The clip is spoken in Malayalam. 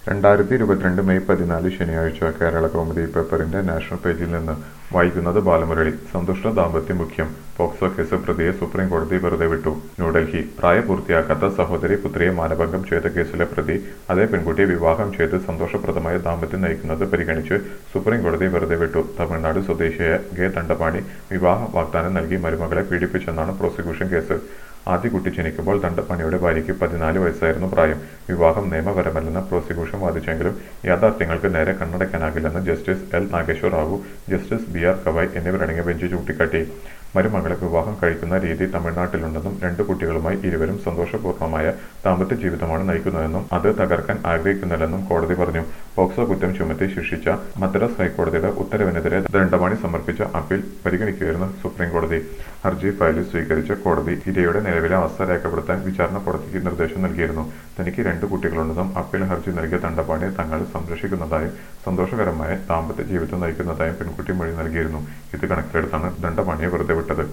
രണ്ടായിരത്തി ഇരുപത്തിരണ്ട് മെയ് പതിനാല് ശനിയാഴ്ച കേരള കൗമുദി പേപ്പറിന്റെ നാഷണൽ പേജിൽ നിന്ന് വായിക്കുന്നത് ബാലമുരളി സന്തുഷ്ട ദാമ്പത്യം മുഖ്യം പോക്സോ കേസ് പ്രതിയെ സുപ്രീം കോടതി വെറുതെ വിട്ടു ന്യൂഡൽഹി പ്രായപൂർത്തിയാക്കാത്ത സഹോദരി പുത്രിയെ മാനഭംഗം ചെയ്ത കേസിലെ പ്രതി അതേ പെൺകുട്ടിയെ വിവാഹം ചെയ്ത് സന്തോഷപ്രദമായ ദാമ്പത്യം നയിക്കുന്നത് പരിഗണിച്ച് സുപ്രീം കോടതി വെറുതെ വിട്ടു തമിഴ്നാട് സ്വദേശിയായ കെ തണ്ടപാണി വിവാഹ വാഗ്ദാനം നൽകി മരുമകളെ പീഡിപ്പിച്ചെന്നാണ് പ്രോസിക്യൂഷൻ കേസ് ആദ്യ കുട്ടി ജനിക്കുമ്പോൾ ദണ്ഡപ്പാണിയുടെ ഭാര്യയ്ക്ക് പതിനാല് വയസ്സായിരുന്നു പ്രായം വിവാഹം നിയമപരമല്ലെന്ന് പ്രോസിക്യൂഷൻ വാദിച്ചെങ്കിലും യാഥാർത്ഥ്യങ്ങൾക്ക് നേരെ കണ്ണടയ്ക്കാനാകില്ലെന്ന് justice L Nageswar Rao justice B R Gavai എന്നിവരടങ്ങിയ ബെഞ്ച് ചൂണ്ടിക്കാട്ടി മരുമകളെ വിവാഹം കഴിക്കുന്ന രീതി തമിഴ്നാട്ടിലുണ്ടെന്നും രണ്ടു കുട്ടികളുമായി ഇരുവരും സന്തോഷപൂർണ്ണമായ ദാമ്പത്യ ജീവിതമാണ് നയിക്കുന്നതെന്നും അത് തകർക്കാൻ ആഗ്രഹിക്കുന്നില്ലെന്നും കോടതി പറഞ്ഞു പോക്സോ കുറ്റം ചുമത്തി ശിക്ഷിച്ച മദ്രാസ് ഹൈക്കോടതിയുടെ ഉത്തരവിനെതിരെ ദണ്ഡപാണി സമർപ്പിച്ച അപ്പീൽ പരിഗണിക്കുകയായിരുന്നു സുപ്രീം കോടതി ഹർജി ഫയലിൽ സ്വീകരിച്ച കോടതി ഇരയുടെ നിലവിലെ അവസ്ഥ രേഖപ്പെടുത്താൻ വിചാരണ കോടതിക്ക് നിർദ്ദേശം നൽകിയിരുന്നു തനിക്ക് രണ്ട് കുട്ടികളുണ്ടെന്നും അപ്പീൽ ഹർജി നൽകിയ ദണ്ഡപാണിയെ തങ്ങൾ സംരക്ഷിക്കുന്നതായും സന്തോഷകരമായ ദാമ്പത്യ ജീവിതം നയിക്കുന്നതായും പെൺകുട്ടി മൊഴി നൽകിയിരുന്നു ഇത് കണക്കിലെടുത്താണ് ദണ്ഡപാണിയെ വെറുതെ വിട്ടത്